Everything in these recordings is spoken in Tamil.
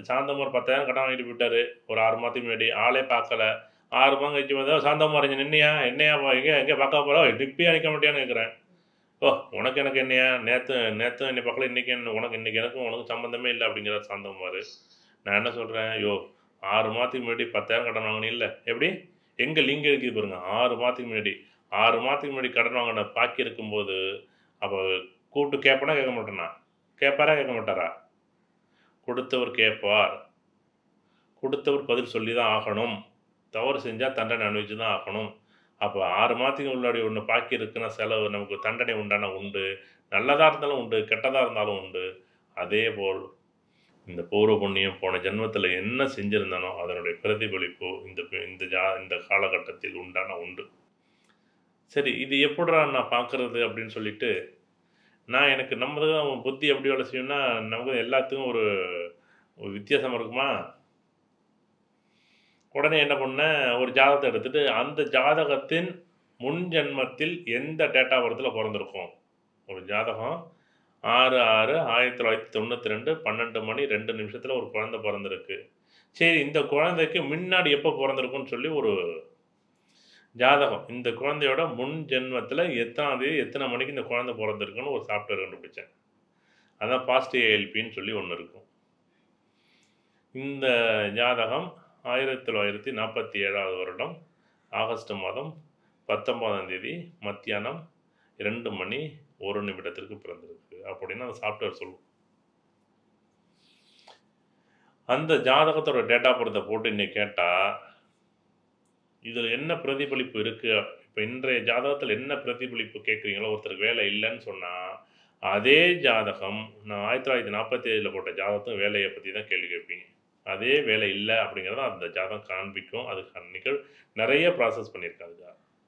சாந்தம் ஒரு பத்தாயிரம் கடன் வாங்கிட்டு போயிட்டாரு ஒரு ஆறு மாதத்துக்கு முன்னாடி ஆளே பார்க்கல ஆறு மாதம் கழிச்சு வந்தால் சாந்தம் மறைஞ்சு நின்னையா என்னையா எங்கே எங்கே பார்க்க போகிறோம் நிப்பியா நிற்க மாட்டியான்னு கேட்குறேன் ஓ உனக்கு எனக்கு என்னையா நேற்று நேற்று என்னை பார்க்கல இன்றைக்கி என்ன உனக்கு இன்றைக்கி எனக்கும் உனக்கு சம்மந்தமே இல்லை அப்படிங்கிற சாந்தகுமார் நான் என்ன சொல்கிறேன் ஐயோ ஆறு மாதத்துக்கு முன்னாடி பத்தாயிரம் கடன் வாங்கினீங்க இல்லை எப்படி எங்கே லிங்க் இருக்குது பாருங்க ஆறு மாதத்துக்கு முன்னாடி ஆறு மாதத்துக்கு முன்னாடி கடன் வாங்கின பாக்கி இருக்கும்போது அப்போ கூப்பிட்டு கேட்பனா கேட்க மாட்டேனா கேட்பாரா கேட்க மாட்டாரா கொடுத்தவர் கேட்பார் கொடுத்தவர் பதில் சொல்லி தான் ஆகணும் தவறு செஞ்சால் தண்டனை அனுபவிச்சு தான் ஆகணும் அப்போ ஆறு மாதத்துக்கு முன்னாடி ஒன்று பாக்கி இருக்குன்னா செலவு நமக்கு தண்டனை உண்டான உண்டு நல்லதாக இருந்தாலும் உண்டு கெட்டதாக இருந்தாலும் உண்டு அதே போல் இந்த பூர்வ புண்ணியம் போன ஜென்மத்தில் என்ன செஞ்சுருந்தானோ அதனுடைய பிரதிபலிப்பு இந்த இந்த ஜா இந்த காலகட்டத்தில் உண்டான உண்டு சரி இது எப்படிடா நான் பார்க்குறது அப்படின்னு சொல்லிட்டு நான் எனக்கு நம்ம தான் புத்தி எப்படி வேலை செய்யணும்னா நமக்கு எல்லாத்துக்கும் ஒரு ஒரு வித்தியாசம் இருக்குமா உடனே என்ன பண்ணேன் ஒரு ஜாதகத்தை எடுத்துட்டு அந்த ஜாதகத்தின் முன் ஜென்மத்தில் எந்த டேட்டா வரத்தில் பிறந்திருக்கும் ஒரு ஜாதகம் ஆறு ஆறு ஆயிரத்தி தொள்ளாயிரத்தி தொண்ணூற்றி ரெண்டு பன்னெண்டு மணி ரெண்டு நிமிஷத்தில் ஒரு குழந்தை பிறந்திருக்கு சரி இந்த குழந்தைக்கு முன்னாடி எப்போ பிறந்திருக்குன்னு சொல்லி ஒரு ஜாதகம் இந்த குழந்தையோட முன் ஜென்மத்தில் எத்தனாம் தேதி எத்தனை மணிக்கு இந்த குழந்தை பிறந்திருக்குன்னு ஒரு சாஃப்ட்வேர் கண்டுபிடிச்சேன் அதான் பாசிட்டிவ் ஏஎல்பின்னு சொல்லி ஒன்று இருக்கும் இந்த ஜாதகம் ஆயிரத்தி தொள்ளாயிரத்தி நாற்பத்தி ஏழாவது வருடம் ஆகஸ்ட் மாதம் பத்தொன்பதாம் தேதி மத்தியானம் இரண்டு மணி ஒரு நிமிடத்திற்கு பிறந்திருக்கு அப்படின்னு அந்த சாஃப்ட்வேர் சொல்லும் அந்த ஜாதகத்தோட டேட்டா படத்தை போட்டு இன்னைக்கு கேட்டால் இதில் என்ன பிரதிபலிப்பு இருக்குது இப்போ இன்றைய ஜாதகத்தில் என்ன பிரதிபலிப்பு கேட்குறீங்களோ ஒருத்தருக்கு வேலை இல்லைன்னு சொன்னால் அதே ஜாதகம் நான் ஆயிரத்தி தொள்ளாயிரத்தி நாற்பத்தி ஏழில் போட்ட ஜாதகத்தும் வேலையை பற்றி தான் கேள்வி கேட்பீங்க அதே வேலை இல்லை அப்படிங்கிறத அந்த ஜாதகம் காண்பிக்கும் அதுக்கான நிகழ் நிறைய ப்ராசஸ் பண்ணியிருக்காங்க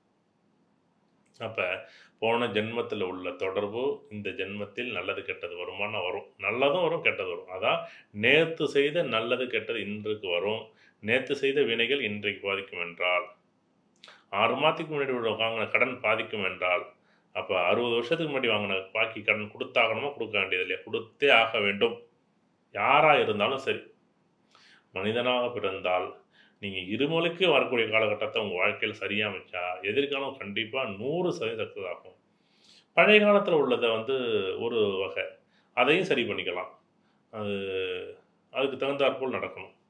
அப்போ போன ஜென்மத்தில் உள்ள தொடர்பு இந்த ஜென்மத்தில் நல்லது கெட்டது வருமானா வரும் நல்லதும் வரும் கெட்டது வரும் அதான் நேற்று செய்த நல்லது கெட்டது இன்றைக்கு வரும் நேற்று செய்த வினைகள் இன்றைக்கு பாதிக்கும் என்றால் ஆறு மாதத்துக்கு முன்னாடி உள்ள வாங்கின கடன் பாதிக்கும் என்றால் அப்போ அறுபது வருஷத்துக்கு முன்னாடி வாங்கின பாக்கி கடன் கொடுத்தாகணுமா கொடுக்க வேண்டியது இல்லையா கொடுத்தே ஆக வேண்டும் யாராக இருந்தாலும் சரி மனிதனாக பிறந்தால் நீங்கள் இருமலுக்கு வரக்கூடிய காலகட்டத்தை உங்கள் வாழ்க்கையில் சரியாக அமைச்சா எதிர்காலம் கண்டிப்பாக நூறு சதவீதம் சக்ஸஸ் ஆகும் பழைய காலத்தில் உள்ளதை வந்து ஒரு வகை அதையும் சரி பண்ணிக்கலாம் அது அதுக்கு தகுந்தாற்போல் நடக்கணும்